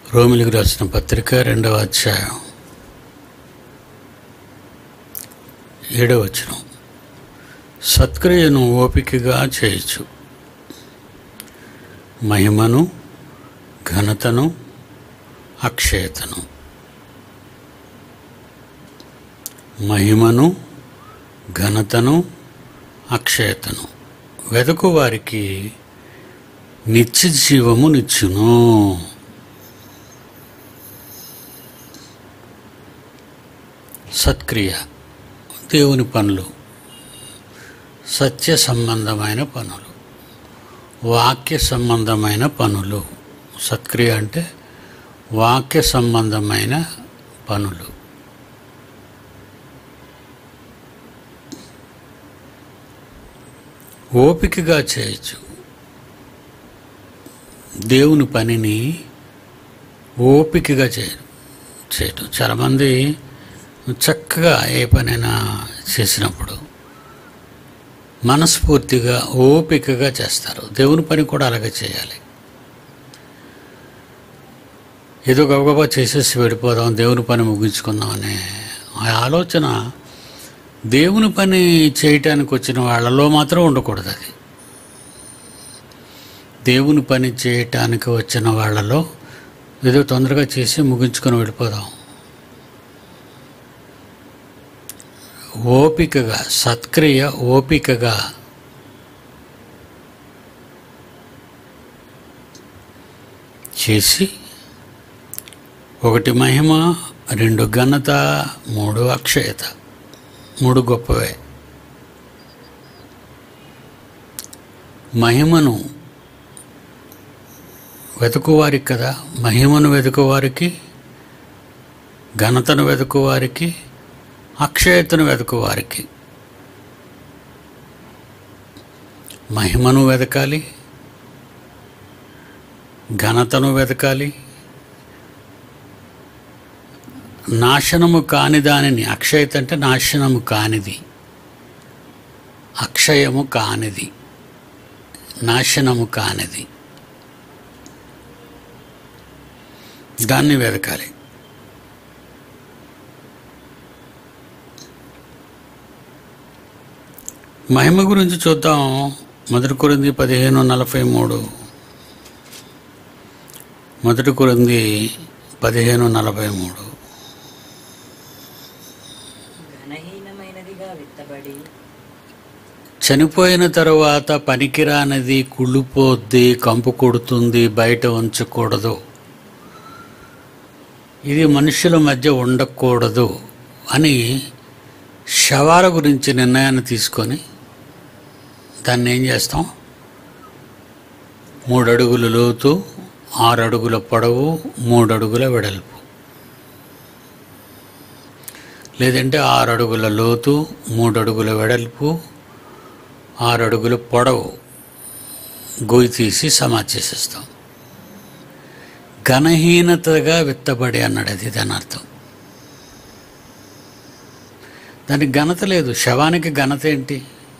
రోమిలికి రాసిన పత్రిక రెండవ అధ్యాయం ఏడవ వచనం సత్క్రియను ఓపికగా చేయొచ్చు మహిమను ఘనతను అక్షయతను మహిమను ఘనతను అక్షయతను వెదకు వారికి నిత్య జీవము నిచ్చును సత్క్రియ దేవుని పనులు సత్య సంబంధమైన పనులు వాక్య సంబంధమైన పనులు సత్క్రియ అంటే వాక్య సంబంధమైన పనులు ఓపికగా చేయొచ్చు దేవుని పనిని ఓపికగా చేయ చేయటం చాలామంది చక్కగా ఏ పనైనా చేసినప్పుడు మనస్ఫూర్తిగా ఓపికగా చేస్తారు దేవుని పని కూడా అలాగే చేయాలి ఏదో గబగబా చేసేసి వెళ్ళిపోదాం దేవుని పని ముగించుకుందాం అనే ఆ ఆలోచన దేవుని పని చేయటానికి వచ్చిన వాళ్ళలో మాత్రం ఉండకూడదు అది దేవుని పని చేయటానికి వచ్చిన వాళ్ళలో ఏదో తొందరగా చేసి ముగించుకొని వెళ్ళిపోదాం ఓపికగా సత్క్రియ ఓపికగా చేసి ఒకటి మహిమ రెండు ఘనత మూడు అక్షయత మూడు గొప్పవే మహిమను వెతుకువారికి కదా మహిమను వెతుకువారికి ఘనతను వెతుకువారికి అక్షయతను వెతుకువారికి మహిమను వెతకాలి ఘనతను వెతకాలి నాశనము కాని దానిని అక్షయత అంటే నాశనము కానిది అక్షయము కానిది నాశనము కానిది దాన్ని వెతకాలి మహిమ గురించి చూద్దాం మొదటి కొరింది పదిహేను నలభై మూడు మొదటి కొరింది పదిహేను నలభై మూడు ఘనహీనమైనదిగా విత్తబడి చనిపోయిన తరువాత పనికిరానిది కుళ్ళిపోద్ది కంపు కొడుతుంది బయట ఉంచకూడదు ఇది మనుషుల మధ్య ఉండకూడదు అని శవాల గురించి నిర్ణయాన్ని తీసుకొని దాన్ని ఏం చేస్తాం మూడు అడుగుల లోతు ఆరు అడుగుల పొడవు మూడు అడుగుల వెడల్పు లేదంటే ఆరు అడుగుల లోతు మూడు అడుగుల వెడల్పు ఆరు అడుగుల పొడవు గొయ్యి తీసి సమాధి చేసేస్తాం ఘనహీనతగా విత్తబడి అన్నాడు అది దాని అర్థం దానికి ఘనత లేదు శవానికి ఘనత ఏంటి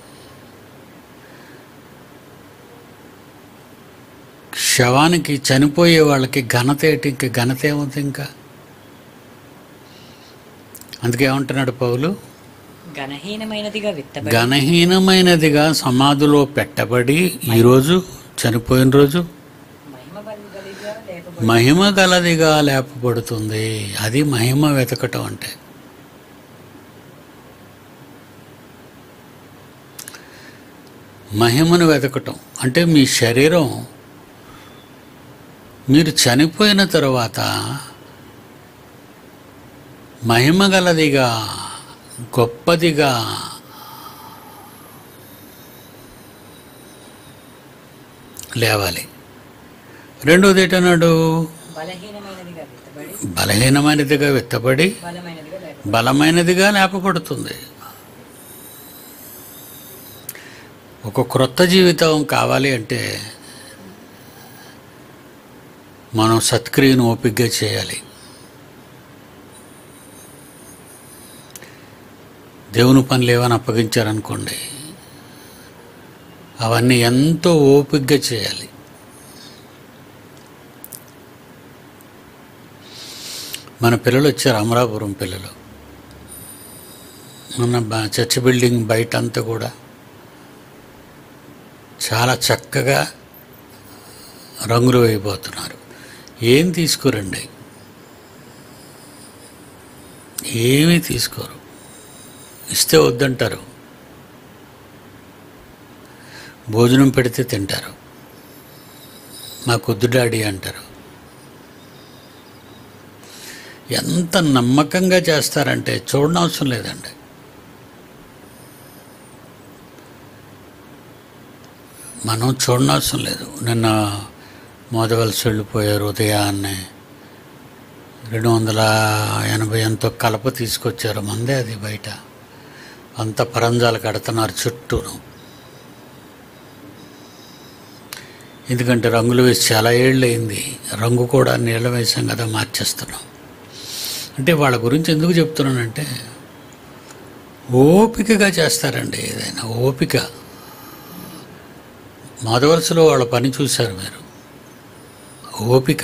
శవానికి చనిపోయే వాళ్ళకి ఘనత ఏంటి ఇంకా ఘనత ఏముంది ఇంకా అందుకే ఏమంటున్నాడు పౌలు ఘనహీనమైనదిగా విత్తబడి ఘనహీనమైనదిగా సమాధిలో పెట్టబడి ఈరోజు చనిపోయిన రోజు మహిమ గలిగా లేపబడి మహిమ గలదిగా లేపబడుతుంది అది మహిమ వెతకటం అంటే మహిమను వెతకటం అంటే మీ శరీరం మీరు చనిపోయిన తర్వాత మహిమ గలదిగా గొప్పదిగా లేవాలి రెండోది ఏంటన్నాడు బలహీనమైనదిగా విత్తబడి బలహీనమైనదిగా విత్తబడి బలమైనదిగా లేప బలమైనదిగా లేపబడుతుంది ఒక క్రొత్త జీవితం కావాలి అంటే మనం సత్క్రియను ఓపికగా చేయాలి దేవుని పనులు ఏమైనా అప్పగించారనుకోండి అవన్నీ ఎంతో ఓపికగా చేయాలి మన పిల్లలు వచ్చారు అమలాపురం పిల్లలు మన బ- చర్చ్ బిల్డింగ్ బయట అంతా కూడా చాలా చక్కగా రంగులు వేయబోతున్నారు ఏం తీసుకురండి ఏమీ తీసుకోరు ఇస్తే వద్దంటారు భోజనం పెడితే తింటారు మాకొద్దు డాడీ అంటారు ఎంత నమ్మకంగా చేస్తారంటే చూడనవసరం లేదండి మనం చూడనవసరం లేదు నిన్న మోదవలసి వెళ్ళిపోయారు ఉదయాన్నే రెండు వందల ఎనభై ఎంతో కలప తీసుకొచ్చారు మందే అది బయట అంత పరంజాలు కడుతున్నారు చుట్టూను ఎందుకంటే రంగులు వేసి చాలా ఏళ్ళు అయింది రంగు కూడా నీళ్ళ వేసాం కదా మార్చేస్తున్నాం అంటే వాళ్ళ గురించి ఎందుకు చెప్తున్నానంటే ఓపికగా చేస్తారండి ఏదైనా ఓపిక మాధవలసలో వాళ్ళ పని చూశారు మీరు ఓపిక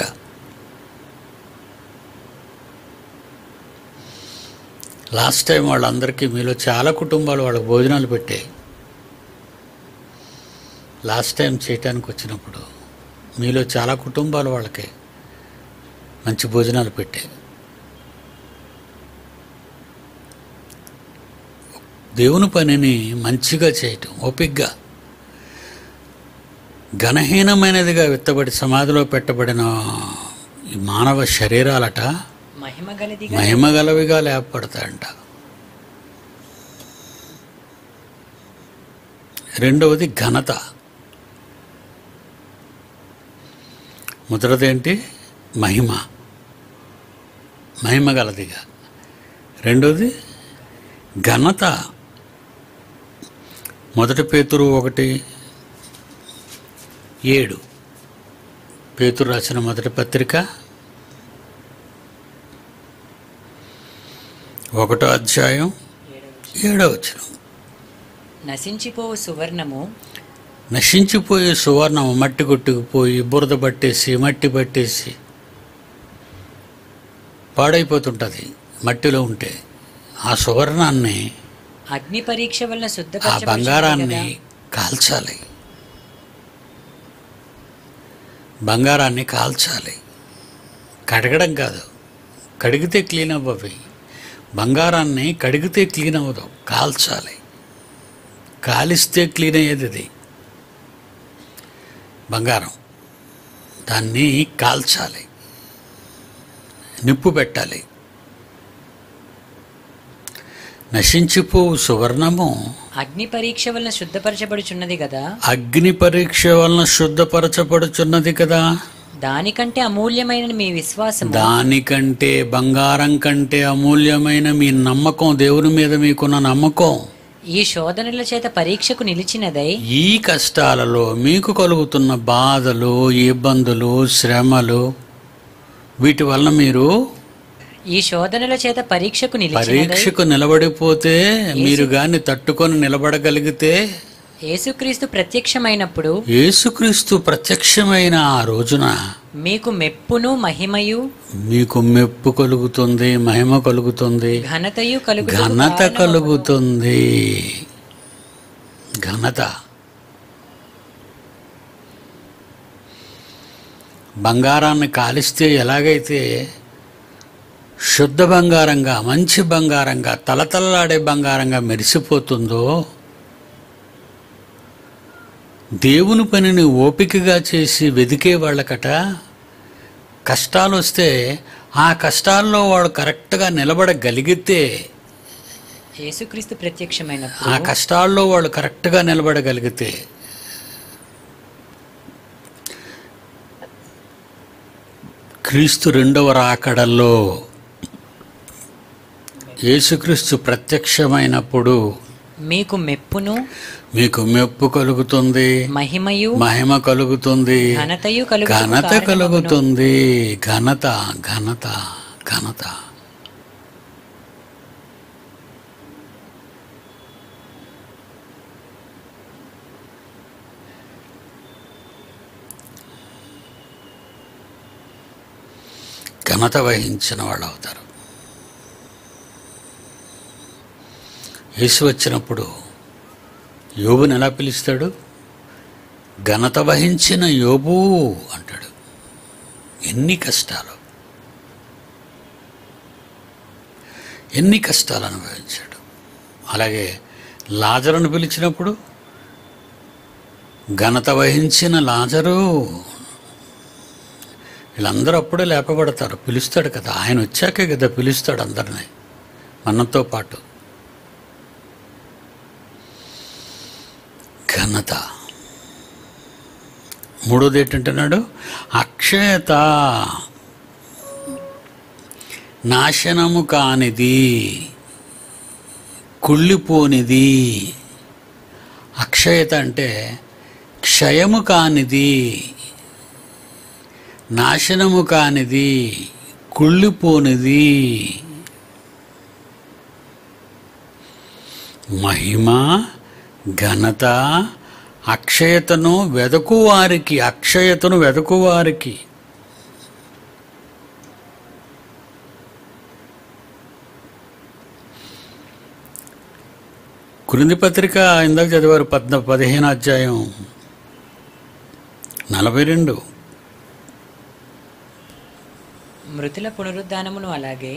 లాస్ట్ టైం వాళ్ళందరికీ మీలో చాలా కుటుంబాలు వాళ్ళకి భోజనాలు పెట్టాయి లాస్ట్ టైం చేయటానికి వచ్చినప్పుడు మీలో చాలా కుటుంబాలు వాళ్ళకి మంచి భోజనాలు పెట్టాయి దేవుని పనిని మంచిగా చేయటం ఓపిగ్గా ఘనహీనమైనదిగా విత్తబడి సమాధిలో పెట్టబడిన ఈ మానవ శరీరాలట మహిమ గలదిగా మహిమగలవిగా లేపబడతాయంట రెండవది ఘనత మొదటిదేంటి మహిమ మహిమ గలదిగా రెండవది ఘనత మొదటి పేతురు ఒకటి ఏడు పేతురు రాసిన మొదటి పత్రిక ఒకటో అధ్యాయం ఏడో వచ్చిన నశించిపోవు సువర్ణము నశించిపోయే సువర్ణం మట్టి కొట్టుకుపోయి బురద పట్టేసి మట్టి పట్టేసి పాడైపోతుంటుంది మట్టిలో ఉంటే ఆ సువర్ణాన్ని అగ్ని పరీక్ష వలన ఆ శుద్ధపరచబడుచున్నది బంగారాన్ని కదా. కాల్చాలి బంగారాన్ని కాల్చాలి కడగడం కాదు కడిగితే క్లీన్ అవ్వవి బంగారాన్ని కడిగితే క్లీన్ అవ్వదు కాల్చాలి కాలిస్తే క్లీన్ అయ్యేది అది బంగారం దాన్ని కాల్చాలి నిప్పు పెట్టాలి నశించిపోవు సువర్ణము అగ్ని పరీక్ష వలన శుద్ధపరచబడుచున్నది కదా అగ్ని పరీక్ష వలన శుద్ధపరచబడుచున్నది కదా దానికంటే అమూల్యమైన మీ విశ్వాసము దానికంటే బంగారం కంటే అమూల్యమైన మీ నమ్మకం దేవుని మీద మీకున్న నమ్మకం ఈ శోధనల చేత పరీక్షకు నిలిచినదై ఈ కష్టాలలో మీకు కలుగుతున్న బాధలు ఇబ్బందులు శ్రమలు వీటి వలన మీరు ఈ శోధనల చేత పరీక్షకు నిలిచినదై పరీక్షకు నిలబడిపోతే మీరు గాని తట్టుకొని నిలబడగలిగితే యేసుక్రీస్తు ప్రత్యక్షమైనప్పుడు యేసుక్రీస్తు ప్రత్యక్షమైన ఆ రోజున మీకు మెప్పును మహిమయు మీకు మెప్పు కలుగుతుంది మహిమ కలుగుతుంది ఘనతయు కలుగు ఘనత కలుగుతుంది ఘనత బంగారాన్ని కాలిస్తే ఎలాగైతే శుద్ధ బంగారంగా మంచి బంగారంగా తలతలలాడే బంగారంగా మెరిసిపోతుందో దేవుని పనిని ఓపికగా చేసి వెదికే వాళ్ళకట కష్టాలు వస్తే ఆ కష్టాల్లో వాడు కరెక్ట్గా నిలబడగలిగితే యేసుక్రీస్తు ప్రత్యక్షమైనప్పుడు ఆ కష్టాల్లో వాళ్ళు కరెక్ట్గా నిలబడగలిగితే క్రీస్తు రెండవ రాకడల్లో యేసుక్రీస్తు ప్రత్యక్షమైనప్పుడు మీకు మెప్పును మీకు మెప్పు కలుగుతుంది మహిమయు మహిమ కలుగుతుంది ఘనతయు కలుగు ఘనత కలుగుతుంది ఘనత ఘనత ఘనత ఘనత వహించిన వాళ్ళు అవుతారు యేసు వచ్చినప్పుడు యోబుని ఎలా పిలుస్తాడు ఘనత వహించిన యోబు అంటాడు ఎన్ని కష్టాలు ఎన్ని కష్టాలు అనుభవించాడు అలాగే లాజరును పిలిచినప్పుడు ఘనత వహించిన లాజరు వీళ్ళందరూ అప్పుడే లేపబడతారు పిలుస్తాడు కదా ఆయన వచ్చాకే కదా పిలుస్తాడు అందరినీ మనతో పాటు ఘనత మూడోది ఏంటంటున్నాడు అక్షయత నాశనము కానిది కుళ్ళిపోనిది అక్షయత అంటే క్షయము కానిది నాశనము కానిది కుళ్ళిపోనిది మహిమ ఘనత అక్షయతను వెదకువారికి అక్షయతను వెదకువారికి కురింది పత్రిక ఇందాక చదివారు పద్న పదిహేను అధ్యాయం నలభై రెండు మృతుల పునరుద్ధానమును అలాగే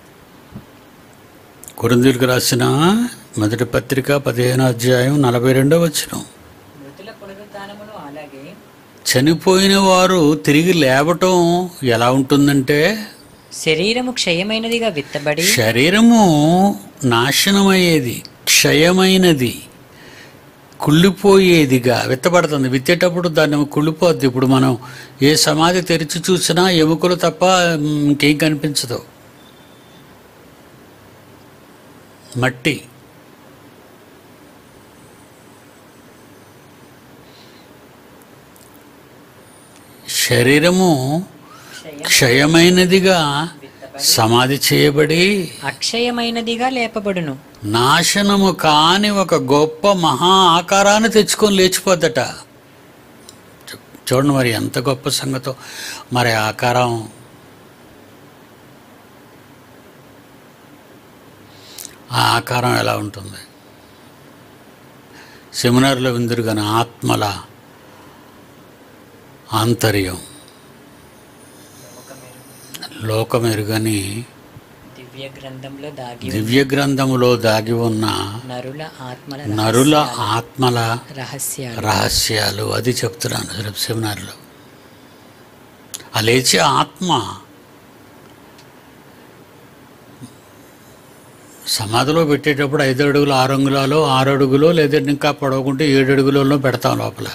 కురిందీలకు రాసిన మొదటి పత్రిక పదిహేను అధ్యాయం నలభై రెండో వచ్చిన మృతుల పునరుద్ధానమును అలాగే చనిపోయిన వారు తిరిగి లేవటం ఎలా ఉంటుందంటే శరీరము క్షయమైనదిగా విత్తబడి శరీరము నాశనమయ్యేది క్షయమైనది కుళ్ళిపోయేదిగా విత్తబడుతుంది విత్తేటప్పుడు దాన్ని కుళ్ళిపోద్ది ఇప్పుడు మనం ఏ సమాధి తెరిచి చూసినా ఎముకలు తప్ప ఇంకేం కనిపించదు మట్టి శరీరము క్షయ క్షయమైనదిగా సమాధి చేయబడి అక్షయమైనదిగా లేపబడును నాశనము కాని ఒక గొప్ప మహా ఆకారాన్ని తెచ్చుకొని లేచిపోద్దట చూ- చూడండి మరి ఎంత గొప్ప సంగతో మరి ఆ ఆకారం ఆ ఆకారం ఎలా ఉంటుంది సెమినార్లో విందురు కానీ ఆత్మల ఆంతర్యం లోకమెరుగని దివ్య గ్రంథంలో దాగి దివ్య గ్రంథములో దాగి ఉన్న నరుల ఆత్మల నరుల ఆత్మల రహస్యాలు రహస్యాలు అది చెప్తున్నాను రేపు సెమినార్లో ఆ లేచే ఆత్మ సమాధిలో పెట్టేటప్పుడు ఐదు అడుగులు ఆరు అంగుళాలు ఆరు అడుగులో లేదంటే ఇంకా పొడవకుంటే ఏడు అడుగులలో పెడతాం లోపల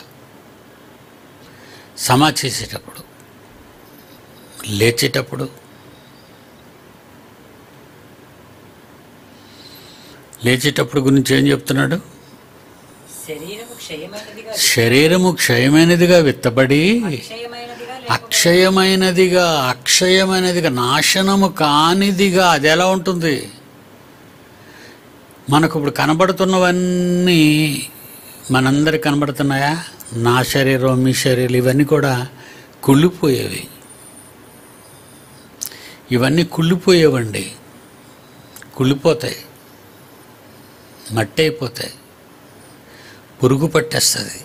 సమా చేసేటప్పుడు లేచేటప్పుడు లేచేటప్పుడు గురించి ఏం చెప్తున్నాడు శరీరము క్షయమైనదిగా శరీరము క్షయమైనదిగా విత్తబడి అక్షయమైనదిగా అక్షయమైనదిగా అక్షయమైనదిగా నాశనము కానిదిగా అది ఎలా ఉంటుంది మనకు ఇప్పుడు కనబడుతున్నవన్నీ మనందరికి కనబడుతున్నాయా నా శరీరం మీ శరీరం ఇవన్నీ కూడా కుళ్ళిపోయేవి ఇవన్నీ కుళ్ళిపోయేవండి కుళ్ళిపోతాయి మట్టి అయిపోతాయి పురుగు పట్టేస్తుంది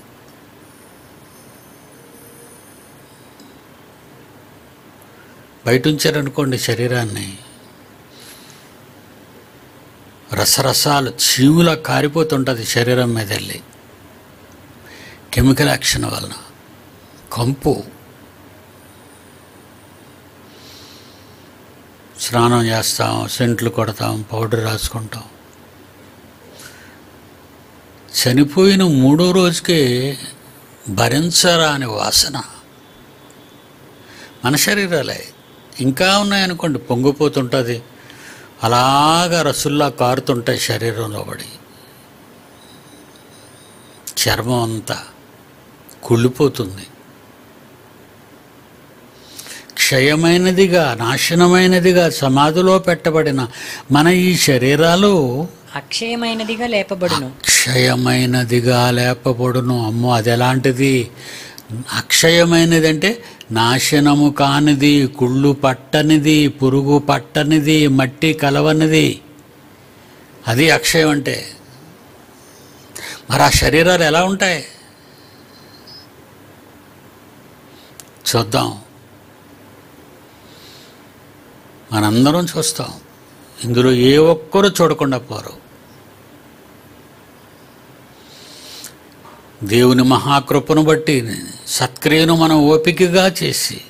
బయట ఉంచారనుకోండి శరీరాన్ని రసరసాలు చీములా కారిపోతుంటుంది శరీరం మీద వెళ్ళి కెమికల్ యాక్షన్ వలన కంపు స్నానం చేస్తాం సెంట్లు కొడతాం పౌడర్ రాసుకుంటాం చనిపోయిన మూడో రోజుకే భరించరాని వాసన మన శరీరాలే ఇంకా ఉన్నాయనుకోండి పొంగిపోతుంటుంది అలాగా రసుల్లా కారుతుంటాయి శరీరంలో పడి చర్మం అంతా కుళ్ళిపోతుంది క్షయమైనదిగా నాశనమైనదిగా సమాధిలో పెట్టబడిన మన ఈ శరీరాలు అక్షయమైనదిగా లేపబడును అక్షయమైనదిగా లేపబడును అమ్మో అది ఎలాంటిది అక్షయమైనది అంటే నాశనము కానిది కుళ్ళు పట్టనిది పురుగు పట్టనిది మట్టి కలవనిది అది అక్షయం అంటే మరి ఆ శరీరాలు ఎలా ఉంటాయి చూద్దాం మనందరం చూస్తాం ఇందులో ఏ ఒక్కరు చూడకుండా పోరు దేవుని మహాకృపను బట్టి సత్క్రియను మనం ఓపికగా చేసి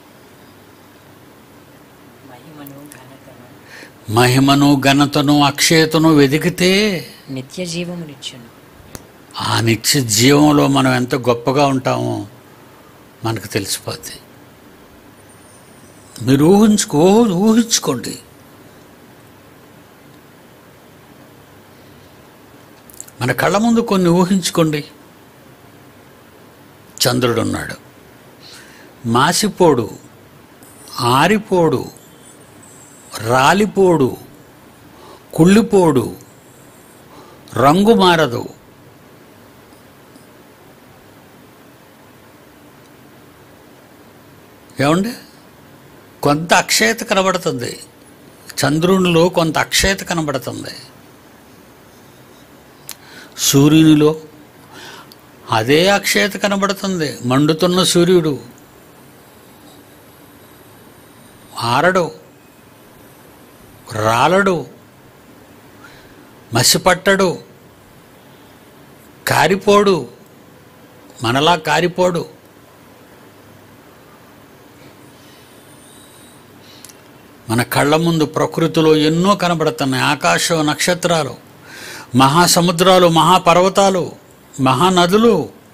మహిమను ఘనతను మహిమను ఘనతను అక్షయతను వెతికితే నిత్య జీవమునిచ్చును ఆ నిత్య జీవంలో మనం ఎంత గొప్పగా ఉంటామో మనకు తెలిసిపోద్ది మీరు ఊహించుకో ఊహించుకోండి మన కళ్ళ ముందు కొన్ని ఊహించుకోండి చంద్రుడు ఉన్నాడు మాసిపోడు ఆరిపోడు రాలిపోడు కుళ్ళిపోడు రంగు మారదు ఏమండి కొంత అక్షయత కనబడుతుంది చంద్రునిలో కొంత అక్షయత కనబడుతుంది సూర్యునిలో అదే అక్షయత కనబడుతుంది మండుతున్న సూర్యుడు ఆరడు రాలడు మసిపట్టడు కారిపోడు మనలా కారిపోడు మన కళ్ళ ముందు ప్రకృతిలో ఎన్నో కనబడుతున్నాయి ఆకాశం నక్షత్రాలు మహాసముద్రాలు మహాపర్వతాలు మహానదులు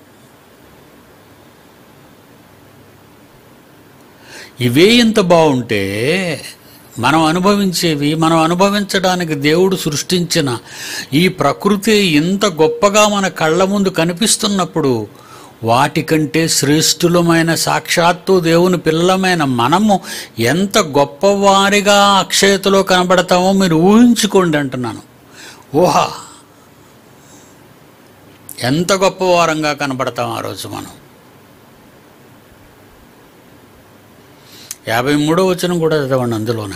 ఇవే ఇంత బాగుంటే మనం అనుభవించేవి మనం అనుభవించడానికి దేవుడు సృష్టించిన ఈ ప్రకృతి ఇంత గొప్పగా మన కళ్ళ ముందు కనిపిస్తున్నప్పుడు వాటికంటే శ్రేష్ఠులమైన సాక్షాత్తు దేవుని పిల్లలమైన మనము ఎంత గొప్పవారిగా అక్షయతలో కనబడతామో మీరు ఊహించుకోండి అంటున్నాను ఊహ ఎంత గొప్పవారంగా కనబడతాం ఆ రోజు మనం యాభై మూడో వచనం కూడా చదవండి అందులోనే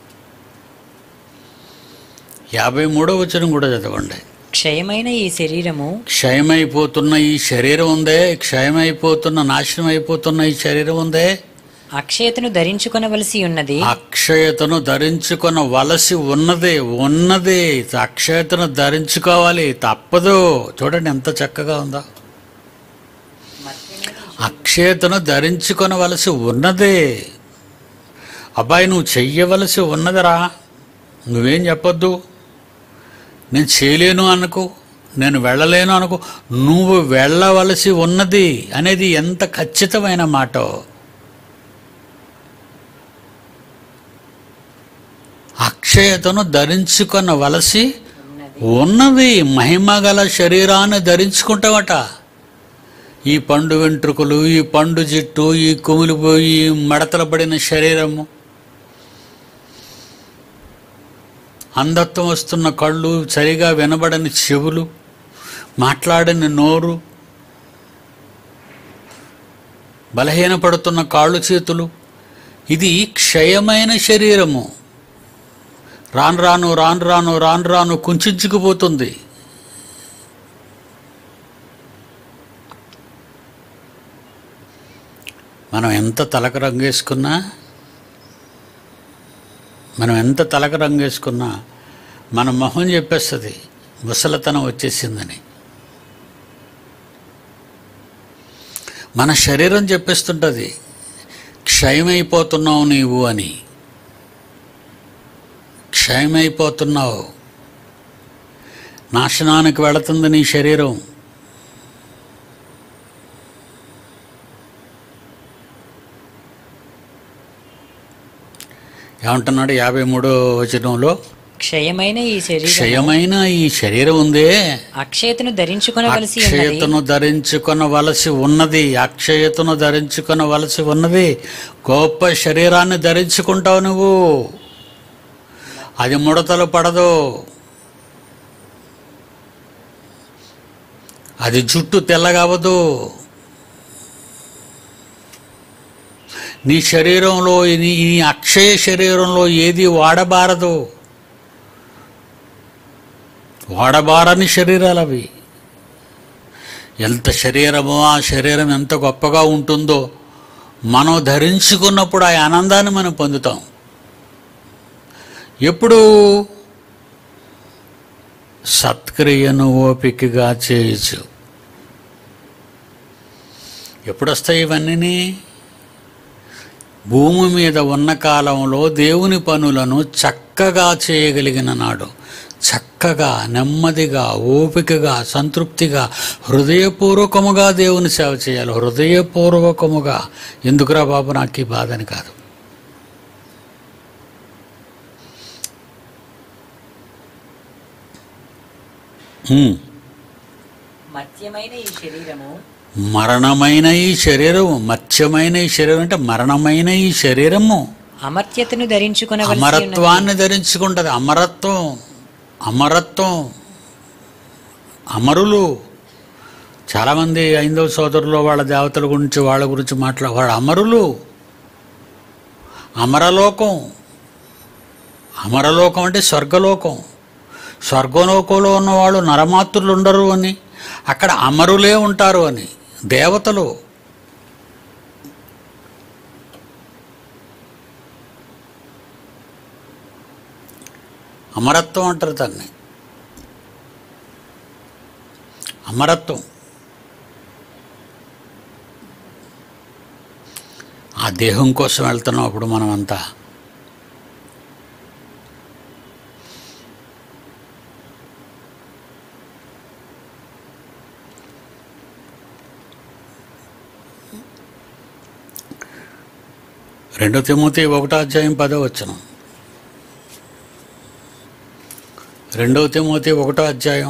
యాభై మూడో వచనం కూడా చదవండి క్షయమైన ఈ శరీరము క్షయమైపోతున్న ఈ శరీరం ఉందే క్షయమైపోతున్న నాశనం అయిపోతున్న ఈ శరీరం ఉందే అక్షయతను ధరించుకొనవలసి ఉన్నది అక్షయతను ధరించుకొన వలసి ఉన్నదే ఉన్నదే అక్షయతను ధరించుకోవాలి తప్పదు చూడండి ఎంత చక్కగా ఉందో అక్షయతను ధరించుకొనవలసి ఉన్నదే అబ్బాయి నువ్వు చెయ్యవలసి ఉన్నదరా నువ్వేం చెప్పొద్దు నేను చేయలేను అనుకో నేను వెళ్ళలేను అనుకో నువ్వు వెళ్ళవలసి ఉన్నది అనేది ఎంత ఖచ్చితమైన మాట అక్షయతను ధరించుకొనవలసి ఉన్నది మహిమగల శరీరాన్ని ధరించుకుంటావట ఈ పండు వెంట్రుకలు ఈ పండు జిట్టు ఈ కుమిలిపోయి ఈ మడతల పడిన శరీరము అంధత్వం వస్తున్న కళ్ళు సరిగా వినబడని చెవులు మాట్లాడని నోరు బలహీనపడుతున్న కాళ్ళు చేతులు ఇది క్షయమైన శరీరము రాను రాను రాను రాను రాను రాను కుంచుకుపోతుంది మనం ఎంత తలకు రంగేసుకున్నా మనం ఎంత తలకు రంగేసుకున్నా మన మొహం చెప్పేస్తుంది ముసలతనం వచ్చేసిందని మన శరీరం చెప్పేస్తుంటుంది క్షయమైపోతున్నావు నీవు అని క్షయమైపోతున్నావు నాశనానికి వెళుతుంది నీ శరీరం ఏమంటున్నాడు యాభై మూడో వచనంలో క్షయమైన ఈ శరీరం క్షయమైన ఈ శరీరం ఉందే అక్షయతను ధరించుకొనవలసి ఉన్నది అక్షయతను ధరించుకొనవలసి ఉన్నది అక్షయతను ధరించుకొనవలసి ఉన్నది గొప్ప శరీరాన్ని ధరించుకుంటావు నువ్వు అది ముడతలు పడదు అది జుట్టు తెల్లగవదు నీ శరీరంలో నీ ఈ అక్షయ శరీరంలో ఏది వాడబారదు వాడబారని శరీరాలు అవి ఎంత శరీరమో ఆ శరీరం ఎంత గొప్పగా ఉంటుందో మనం ధరించుకున్నప్పుడు ఆ ఆనందాన్ని మనం పొందుతాం ఎప్పుడు సత్క్రియను ఓపికగా చేయొచ్చు ఎప్పుడొస్తాయి ఇవన్నీ భూమి మీద ఉన్న కాలంలో దేవుని పనులను చక్కగా చేయగలిగిన నాడు చక్కగా నెమ్మదిగా ఓపికగా సంతృప్తిగా హృదయపూర్వకముగా దేవుని సేవ చేయాలి హృదయపూర్వకముగా ఎందుకురా బాబు నాకు ఈ బాధని కాదు హ్మ్. మత్యమైన ఈ శరీరము మరణమైన ఈ శరీరము మత్స్యమైన ఈ శరీరం అంటే మరణమైన ఈ శరీరము అమర్త్యతను ధరించుకొనవలసి ఉన్నది అమరత్వాన్ని ధరించుకుంటది అమరత్వం అమరత్వం అమరులు చాలామంది ఐందవ సోదరులు వాళ్ళ దేవతల గురించి వాళ్ళ గురించి మాట్లా వాళ్ళ అమరులు అమరలోకం అమరలోకం అంటే స్వర్గలోకం స్వర్గలోకంలో ఉన్నవాళ్ళు నరమాతృలు ఉండరు అని అక్కడ అమరులే ఉంటారు అని దేవతలు అమరత్వం అంటారు దాన్ని అమరత్వం ఆ దేహం కోసం వెళ్తున్నాం అప్పుడు మనం అంతా రెండో తిమోతి ఒకటో అధ్యాయం పదో వచ్చనం రెండవ తిమోతి ఒకటో అధ్యాయం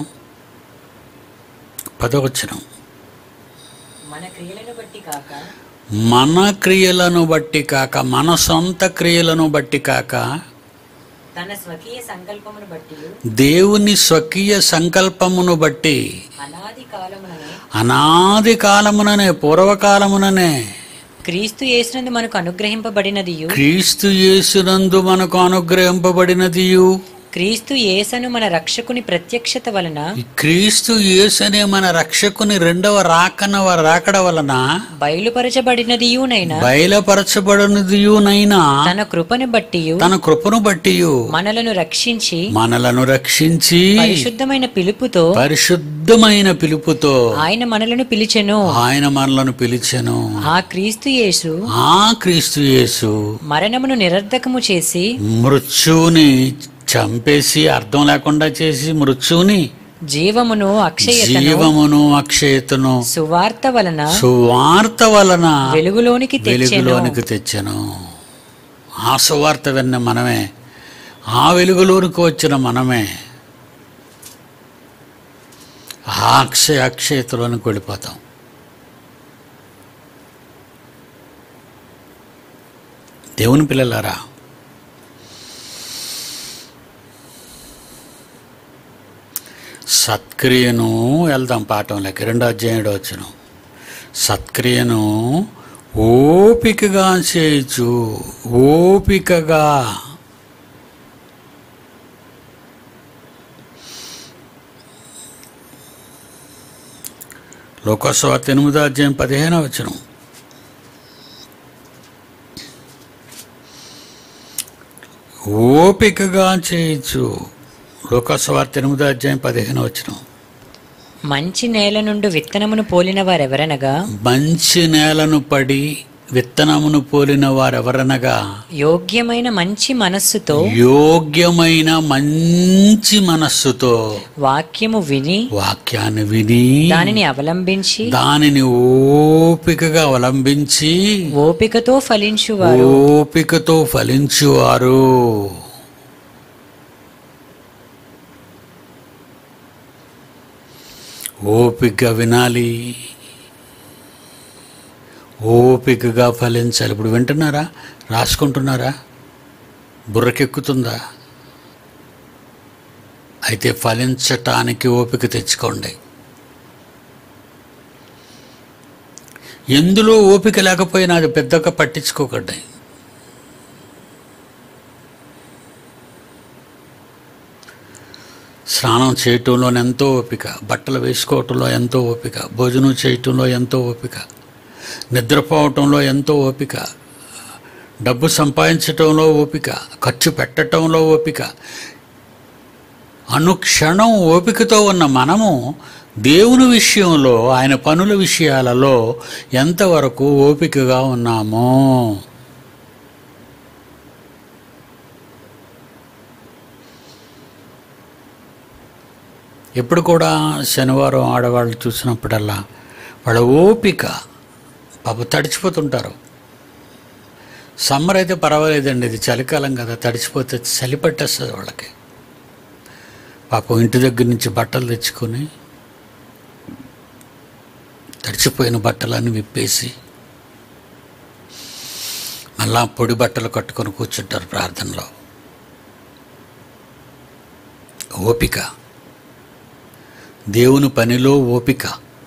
పదో వచ్చనం మన క్రియలను బట్టి కాక మన క్రియలను బట్టి కాక మన సొంత క్రియలను బట్టి కాక తన స్వకీయ సంకల్పమును బట్టి దేవుని స్వకీయ సంకల్పమును బట్టి అనాది కాలముననే అనాది కాలముననే పూర్వకాలముననే క్రీస్తు యేసునందు మనకు అనుగ్రహింపబడినదియు క్రీస్తు యేసునందు మనకు అనుగ్రహింపబడినదియు క్రీస్తు యేసను మన రక్షకుని ప్రత్యక్షత వలన ఈ క్రీస్తు యేసనే మన రక్షకుని రెండవ రాకన రాకడ వలన బయలుపరచబడినదియునైనా బయలుపరచబడినదియునైనా తన కృపను బట్టి తన కృపను బట్టియు మనలను రక్షించి మనలను రక్షించి పరిశుద్ధమైన పిలుపుతో పరిశుద్ధమైన పిలుపుతో ఆయన మనలను పిలిచెను ఆయన మనలను పిలిచెను ఆ క్రీస్తు యేసు ఆ క్రీస్తు యేసు మరణమును నిరర్ధకము చేసి మృత్యువుని చంపేసి అర్థం లేకుండా చేసి మృత్యువుని జీవమును అక్షయతను జీవమును అక్షయతను సువార్త వలన సువార్త వలన వెలుగులోనికి తెచ్చెను వెలుగులోనికి తెచ్చెను ఆ సువార్త విన్న మనమే ఆ వెలుగులోనికి వచ్చిన మనమే ఆ అక్షయ అక్షయతలోనికి వెళ్ళిపోతాం దేవుని పిల్లలారా సత్క్రియను వెళ్దాం పాఠంలోకి రెండో అధ్యాయుడు వచ్చును సత్క్రియను ఓపికగా చేయొచ్చు ఓపికగా లోకస్వార్త ఎనిమిదో అధ్యాయం పదిహేనో వచ్చును ఓపికగా చేయొచ్చు లోకస్వార్త ఎనిమిదో అధ్యాయం పదిహేను వచ్చును మంచి నేల నుండి విత్తనమును పోలిన వారెవరనగా మంచి నేలను పడి విత్తనమును పోలిన వారెవరనగా యోగ్యమైన మంచి మనస్సుతో యోగ్యమైన మంచి మనస్సుతో వాక్యము విని వాక్యాన్ని విని దానిని అవలంబించి దానిని ఓపికగా అవలంబించి ఓపికతో ఫలించువారు ఓపికతో ఫలించువారు ఓపికగా వినాలి ఓపికగా ఫలించాలి ఇప్పుడు వింటున్నారా రాసుకుంటున్నారా బుర్రకెక్కుతుందా అయితే ఫలించటానికి ఓపిక తెచ్చుకోండి ఎందులో ఓపిక లేకపోయినా అది పెద్దగా పట్టించుకోకండి స్నానం చేయటంలో ఎంతో ఓపిక బట్టలు వేసుకోవటంలో ఎంతో ఓపిక భోజనం చేయటంలో ఎంతో ఓపిక నిద్రపోవటంలో ఎంతో ఓపిక డబ్బు సంపాదించటంలో ఓపిక ఖర్చు పెట్టటంలో ఓపిక అనుక్షణం ఓపికతో ఉన్న మనము దేవుని విషయంలో ఆయన పనుల విషయాలలో ఎంతవరకు ఓపికగా ఉన్నామో ఎప్పుడు కూడా శనివారం ఆడవాళ్ళు చూసినప్పుడల్లా వాళ్ళ ఓపిక పాప తడిచిపోతుంటారు సమ్మర్ అయితే పర్వాలేదండి ఇది చలికాలం కదా తడిచిపోతే చలి పట్టేస్తుంది వాళ్ళకి పాపం ఇంటి దగ్గర నుంచి బట్టలు తెచ్చుకొని తడిచిపోయిన బట్టలన్నీ విప్పేసి మళ్ళా పొడి బట్టలు కట్టుకొని కూర్చుంటారు ప్రార్థనలో ఓపిక దేవుని పనిలో ఓపిక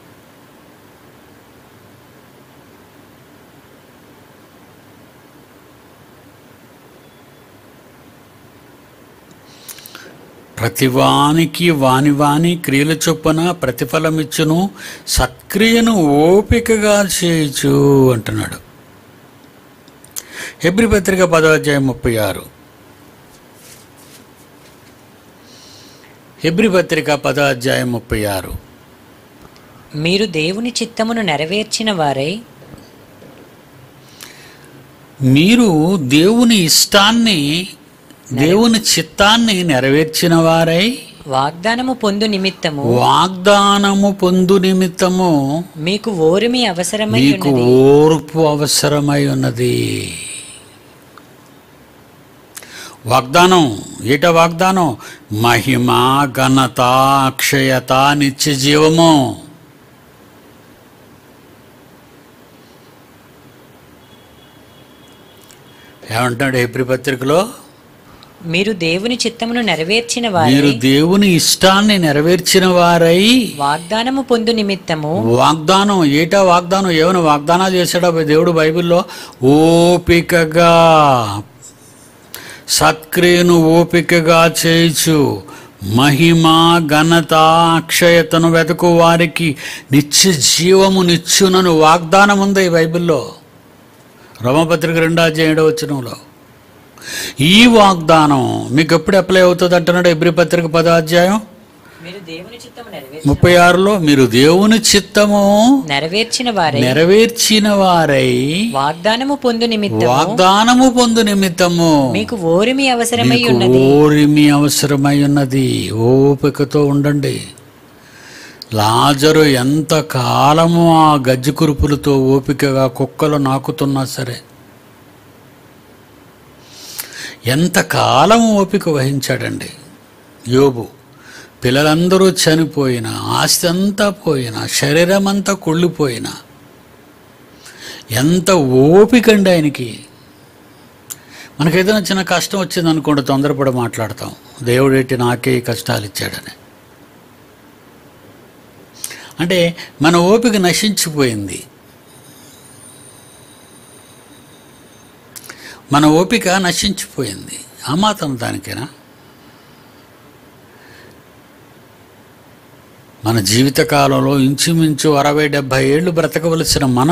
ప్రతివానికి వాని వాని క్రియల చొప్పున ప్రతిఫలమిచ్చును సత్క్రియను ఓపికగా చేయొచ్చు అంటున్నాడు హెబ్రి పత్రిక పదో అధ్యాయం ముప్పై ఆరు హెబ్రి పత్రిక పదో అధ్యాయం ముప్పై ఆరు మీరు దేవుని చిత్తమును నెరవేర్చిన వారై మీరు దేవుని ఇష్టాన్ని దేవుని చిత్తాన్ని నెరవేర్చిన వారై వాగ్దానము పొందు నిమిత్తము వాగ్దానము పొందు నిమిత్తము మీకు ఓరిమి అవసరమై మీకు ఉన్నది ఓర్పు అవసరమై ఉన్నది వాగ్దానం ఏట వాగ్దానం మహిమ ఘనత అక్షయత నిత్య జీవము ఏమంటాడు ఏప్రి పత్రికలో మీరు దేవుని చిత్తమును నెరవేర్చిన మీరు వారై దేవుని ఇష్టాన్ని నెరవేర్చిన వారై వాగ్దానము పొందు నిమిత్తము వాగ్దానం ఏటా వాగ్దానం ఏమైనా వాగ్దానాలు చేశాడా దేవుడు బైబిల్లో ఓపికగా సత్క్రియను ఓపికగా చేయొచ్చు మహిమ ఘనత అక్షయతను వెతకు వారికి నిత్య జీవము నిచ్చునను వాగ్దానం ఉంది ఈ బైబిల్లో రోమపత్రిక రెండో అధ్యాయం ఏడో వచనంలో ఈ వాగ్దానం మీకు ఎప్పుడు అప్లై అవుతుంది అంటున్నాడు ఎబ్రి పత్రిక పదో అధ్యాయం మీరు దేవుని చిత్తము నెరవేర్చిన ముప్పై ఆరులో మీరు దేవుని చిత్తము నెరవేర్చిన వారై నెరవేర్చిన వారై వాగ్దానము పొందు నిమిత్తము వాగ్దానము పొందు నిమిత్తము మీకు ఓరిమి అవసరమై మీకు ఉన్నది ఓరిమి అవసరమై ఉన్నది ఓపికతో ఉండండి లాజరు ఎంత కాలము ఆ గజ్జి కురుపులతో ఓపికగా కుక్కలు నాకుతున్నా సరే ఎంత కాలం ఓపిక వహించాడండి యోబు పిల్లలందరూ చనిపోయినా ఆస్తి అంతా పోయినా శరీరం అంతా కుళ్ళిపోయినా ఎంత ఓపిక అండి ఆయనకి మనకి ఏదైనా చిన్న కష్టం వచ్చింది అనుకోండి తొందరపడి మాట్లాడతాం దేవుడేటి నాకే ఈ కష్టాలు ఇచ్చాడని అంటే మన ఓపిక నశించిపోయింది మన ఓపిక నశించిపోయింది ఆ మాత్రం దానికేనా మన జీవితకాలంలో ఇంచుమించు అరవై డెబ్భై ఏళ్ళు బ్రతకవలసిన మనం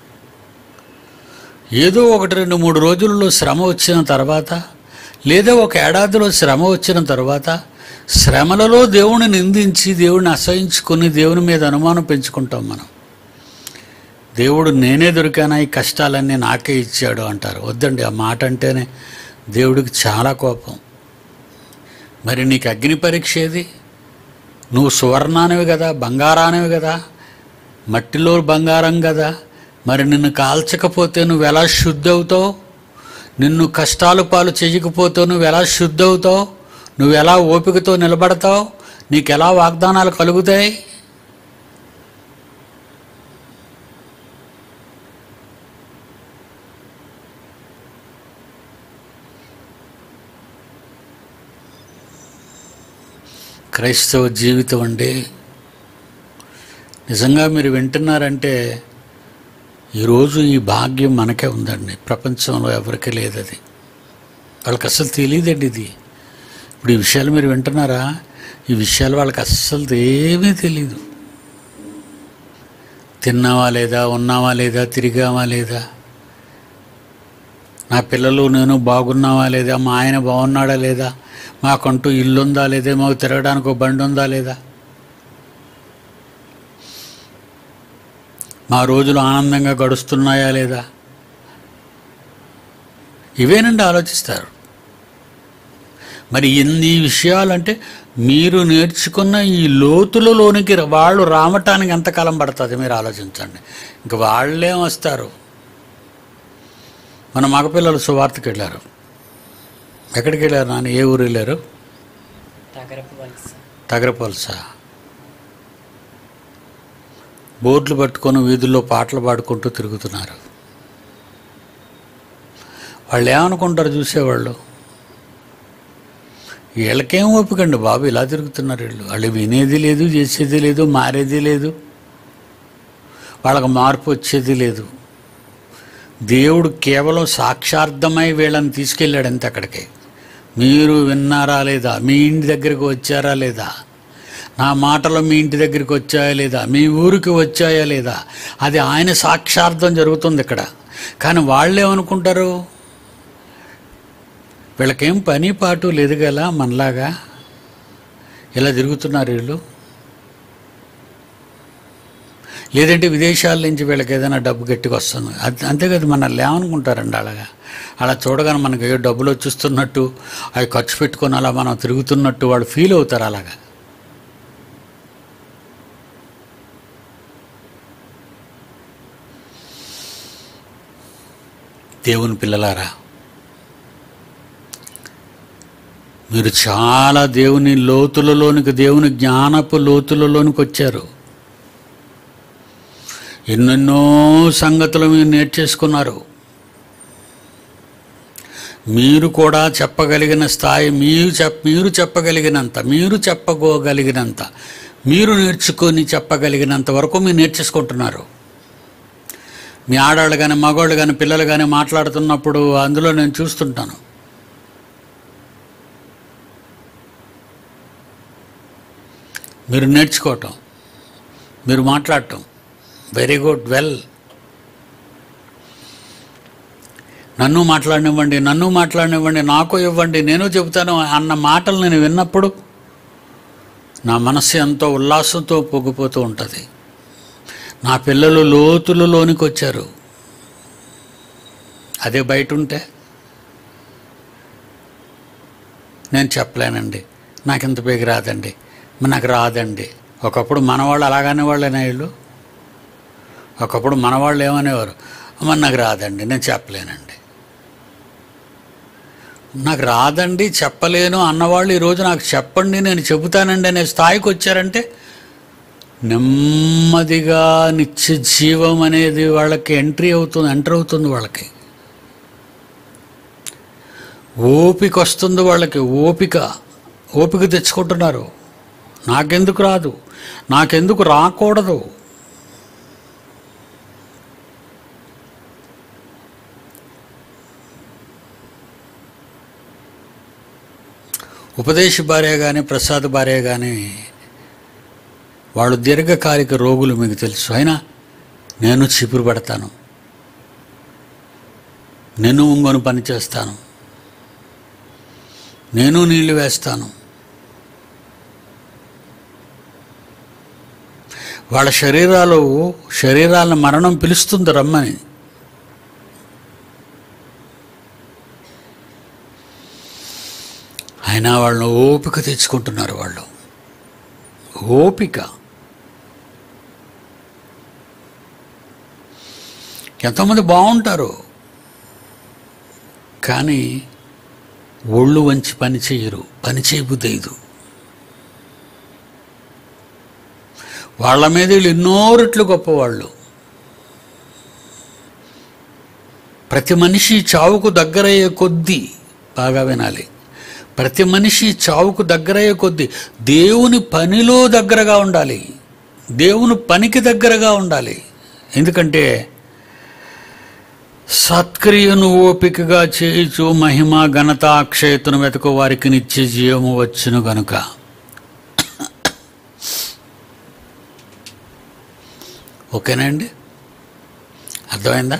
ఏదో ఒకటి రెండు మూడు రోజుల్లో శ్రమ వచ్చిన తర్వాత లేదా ఒక ఏడాదిలో శ్రమ వచ్చిన తర్వాత శ్రమలలో దేవుని నిందించి దేవుడిని అసహించుకొని దేవుని మీద అనుమానం పెంచుకుంటాం మనం దేవుడు నేనే దొరికానా ఈ కష్టాలన్నీ నాకే ఇచ్చాడు అంటారు వద్దండి ఆ మాట అంటేనే దేవుడికి చాలా కోపం మరి నీకు అగ్ని పరీక్ష ఏది నువ్వు సువర్ణానివి కదా బంగారానివి కదా మట్టిలో బంగారం కదా మరి నిన్ను కాల్చకపోతే నువ్వు ఎలా శుద్ధి అవుతావు నిన్ను కష్టాలు పాలు చేయకపోతే నువ్వు ఎలా శుద్ధి అవుతావు నువ్వు ఎలా ఓపికతో నిలబడతావు నీకు ఎలా వాగ్దానాలు కలుగుతాయి క్రైస్తవ జీవితం అండి నిజంగా మీరు వింటున్నారంటే ఈరోజు ఈ భాగ్యం మనకే ఉందండి ప్రపంచంలో ఎవరికీ లేదు అది వాళ్ళకి అస్సలు తెలియదండి ఇది ఇప్పుడు ఈ విషయాలు మీరు వింటున్నారా ఈ విషయాలు వాళ్ళకి అస్సలు ఏమీ తెలియదు తిన్నావా లేదా ఉన్నావా లేదా తిరిగావా లేదా నా పిల్లలు నేను బాగున్నావా లేదా మా ఆయన బాగున్నాడా లేదా మాకంటూ ఇల్లు ఉందా లేదా మాకు తిరగడానికి ఒక బండి ఉందా లేదా మా రోజులు ఆనందంగా గడుస్తున్నాయా లేదా ఇవేనండి ఆలోచిస్తారు మరి ఎన్ని విషయాలంటే మీరు నేర్చుకున్న ఈ లోతులలోనికి వాళ్ళు రావటానికి ఎంతకాలం పడుతుంది మీరు ఆలోచించండి ఇంక వాళ్ళేం వస్తారు మన మగపిల్లలు సువార్తకి వెళ్ళారు ఎక్కడికి వెళ్ళారు నాన్న ఏ ఊరు వెళ్ళారు తగరపు వలస తగరపల్స బోర్డులు పట్టుకొని వీధుల్లో పాటలు పాడుకుంటూ తిరుగుతున్నారు వాళ్ళు ఏమనుకుంటారు చూసేవాళ్ళు వీళ్ళకేం ఓపికండి బాబు ఇలా తిరుగుతున్నారు వీళ్ళు వాళ్ళు వినేది లేదు చేసేది లేదు మారేది లేదు వాళ్ళకి మార్పు వచ్చేది లేదు దేవుడు కేవలం సాక్షార్థమై వీళ్ళని తీసుకెళ్ళాడు అంతే అక్కడికి మీరు విన్నారా లేదా మీ ఇంటి దగ్గరికి వచ్చారా లేదా నా మాటలు మీ ఇంటి దగ్గరికి వచ్చాయా లేదా మీ ఊరికి వచ్చాయా లేదా అది ఆయన సాక్షార్థం జరుగుతుంది ఇక్కడ కానీ వాళ్ళు ఏమనుకుంటారు వీళ్ళకేం పని పాటు లేదు గల మనలాగా ఇలా తిరుగుతున్నారు వీళ్ళు లేదంటే విదేశాల నుంచి వీళ్ళకి ఏదైనా డబ్బు గట్టిగా వస్తుంది అది అంతే కదా మనల్ని ఏమనుకుంటారండి అలాగా అలా చూడగానే మనకి ఏ డబ్బులు వచ్చిస్తున్నట్టు అవి ఖర్చు పెట్టుకొని అలా మనం తిరుగుతున్నట్టు వాళ్ళు ఫీల్ అవుతారు అలాగా దేవుని పిల్లలారా మీరు చాలా దేవుని లోతులలోనికి దేవుని జ్ఞానపు లోతులలోనికి వచ్చారు ఎన్నెన్నో సంగతులు మీరు నేర్చేసుకున్నారు మీరు కూడా చెప్పగలిగిన స్థాయి మీరు చెప్ మీరు చెప్పగలిగినంత మీరు చెప్పగలిగినంత మీరు నేర్చుకొని చెప్పగలిగినంత వరకు మీరు నేర్చేసుకుంటున్నారు మీ ఆడవాళ్ళు కానీ మగవాళ్ళు కానీ పిల్లలు కానీ మాట్లాడుతున్నప్పుడు అందులో నేను చూస్తుంటాను మీరు నేర్చుకోవటం మీరు మాట్లాడటం వెరీ గుడ్ వెల్ నన్ను మాట్లాడనివ్వండి నన్ను మాట్లాడనివ్వండి నాకు ఇవ్వండి నేను చెబుతాను అన్న మాటలు నేను విన్నప్పుడు నా మనస్సు ఎంతో ఉల్లాసంతో పొగిపోతూ ఉంటుంది నా పిల్లలు లోతులలోనికి వచ్చారు అదే బయట ఉంటే నేను చెప్పలేనండి నాకు ఇంత పేగి రాదండి నాకు రాదండి ఒకప్పుడు మనవాళ్ళు అలాగనే వాళ్ళేనా వీళ్ళు ఒకప్పుడు మనవాళ్ళు ఏమనేవారు అమ్మ నాకు రాదండి నేను చెప్పలేనండి నాకు రాదండి చెప్పలేను అన్నవాళ్ళు ఈరోజు నాకు చెప్పండి నేను చెబుతానండి అనే స్థాయికి వచ్చారంటే నెమ్మదిగా నిత్య జీవం అనేది వాళ్ళకి ఎంట్రీ అవుతుంది ఎంటర్ అవుతుంది వాళ్ళకి ఓపిక వస్తుంది వాళ్ళకి ఓపిక ఓపిక తెచ్చుకుంటున్నారు నాకెందుకు రాదు నాకెందుకు రాకూడదు ఉపదేశ భార్య కానీ ప్రసాద్ భార్య కానీ వాళ్ళు దీర్ఘకాలిక రోగులు మీకు తెలుసు అయినా నేను చిపురు పడతాను నేను ఉంగను పని చేస్తాను నేను నీళ్లు వేస్తాను వాళ్ళ శరీరాలు శరీరాలను మరణం పిలుస్తుంది రమ్మని అయినా వాళ్ళు ఓపిక తెచ్చుకుంటున్నారు వాళ్ళు ఓపిక ఎంతోమంది బాగుంటారు కానీ ఒళ్ళు వంచి పని చేయరు పని చేయబుద్దైదు వాళ్ళ మీద వీళ్ళు ఎన్నో రెట్లు గొప్పవాళ్ళు ప్రతి మనిషి చావుకు దగ్గరయ్యే కొద్దీ బాగా వినాలి ప్రతి మనిషి చావుకు దగ్గరయ్యే కొద్దీ దేవుని పనిలో దగ్గరగా ఉండాలి దేవుని పనికి దగ్గరగా ఉండాలి ఎందుకంటే సత్క్రియను ఓపికగా చేయుచు మహిమ ఘనత అక్షయతను వెతకు వారికి నిత్య జీవము వచ్చును గనుక ఓకేనండి అర్థమైందా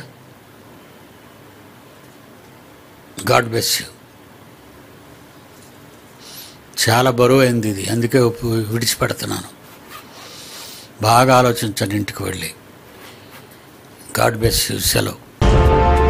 గాడ్ బెస్ యూ చాలా బరువు అయింది ఇది అందుకే ఉప్పు- విడిచిపెడుతున్నాను బాగా ఆలోచించండి ఇంటికి వెళ్ళి గాడ్ బెస్ యూ సెలవు